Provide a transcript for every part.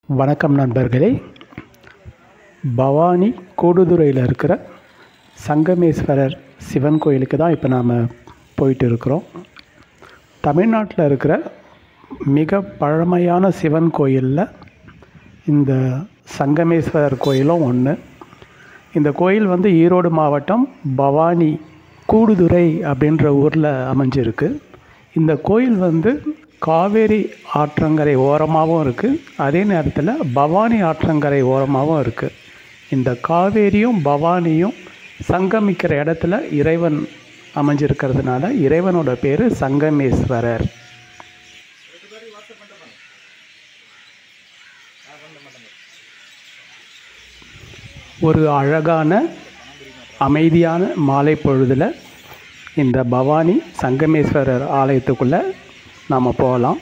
வணக்கம் நண்பர்களே பவானி கூடுதுறையில் இருக்கிற சங்கமேஸ்வரர் சிவன் கோயிலுக்கு தான் இப்போ நாம் போயிட்டு இருக்கிறோம் தமிழ்நாட்டில் இருக்கிற மிக பழமையான சிவன் கோயிலில் இந்த சங்கமேஸ்வரர் கோயிலும் ஒன்று இந்த கோயில் வந்து ஈரோடு மாவட்டம் பவானி கூடுதுறை அப்படின்ற ஊரில் அமைஞ்சிருக்கு இந்த கோயில் வந்து காவேரி ஆற்றங்கரை ஓரமாகவும் இருக்குது அதே நேரத்தில் பவானி ஆற்றங்கரை ஓரமாகவும் இருக்குது இந்த காவேரியும் பவானியும் சங்கமிக்கிற இடத்துல இறைவன் அமைஞ்சிருக்கிறதுனால இறைவனோட பேர் சங்கமேஸ்வரர் ஒரு அழகான அமைதியான மாலை பொழுதில் இந்த பவானி சங்கமேஸ்வரர் ஆலயத்துக்குள்ளே நாம் போகலாம்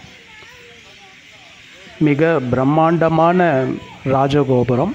மிக பிரம்மாண்டமான ராஜகோபுரம்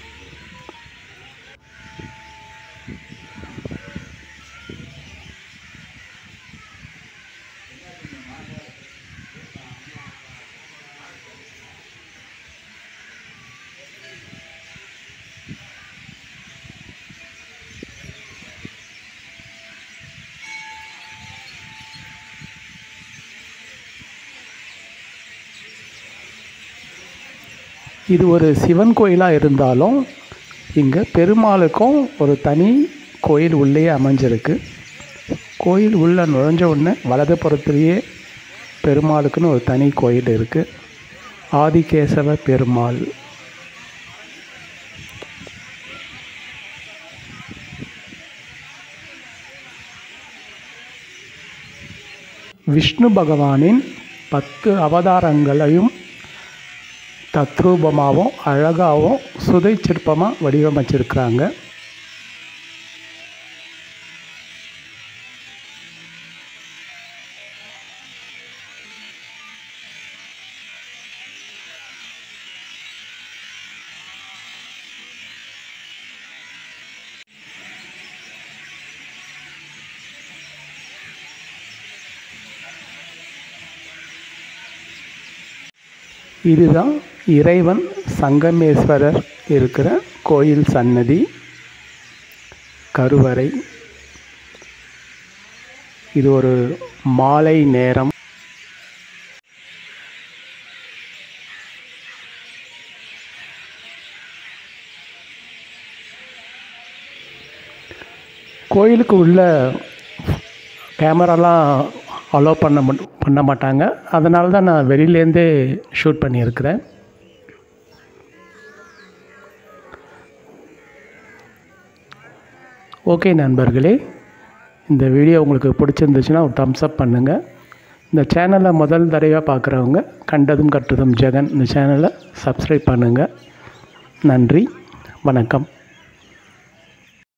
இது ஒரு சிவன் கோயிலாக இருந்தாலும் இங்கே பெருமாளுக்கும் ஒரு தனி கோயில் உள்ளே அமைஞ்சிருக்கு கோயில் உள்ளே நுழைஞ்ச உடனே வலது புறத்துலேயே பெருமாளுக்குன்னு ஒரு தனி கோயில் இருக்குது ஆதிகேசவ பெருமாள் விஷ்ணு பகவானின் பத்து அவதாரங்களையும் தத்ரூபமாகவும் அழகாகவும் சுதை சிற்பமாக வடிவமைச்சிருக்கிறாங்க இதுதான் இறைவன் சங்கமேஸ்வரர் இருக்கிற கோயில் சன்னதி கருவறை இது ஒரு மாலை நேரம் கோயிலுக்கு உள்ள கேமராலாம் அலோவ் பண்ண மட் பண்ண மாட்டாங்க அதனால தான் நான் வெளியிலேருந்தே ஷூட் பண்ணியிருக்கிறேன் ஓகே நண்பர்களே இந்த வீடியோ உங்களுக்கு பிடிச்சிருந்துச்சுன்னா ஒரு தம்ஸ் அப் பண்ணுங்கள் இந்த சேனலை முதல் தடவையாக பார்க்குறவங்க கண்டதும் கற்றதும் ஜெகன் இந்த சேனலை சப்ஸ்கிரைப் பண்ணுங்கள் நன்றி வணக்கம்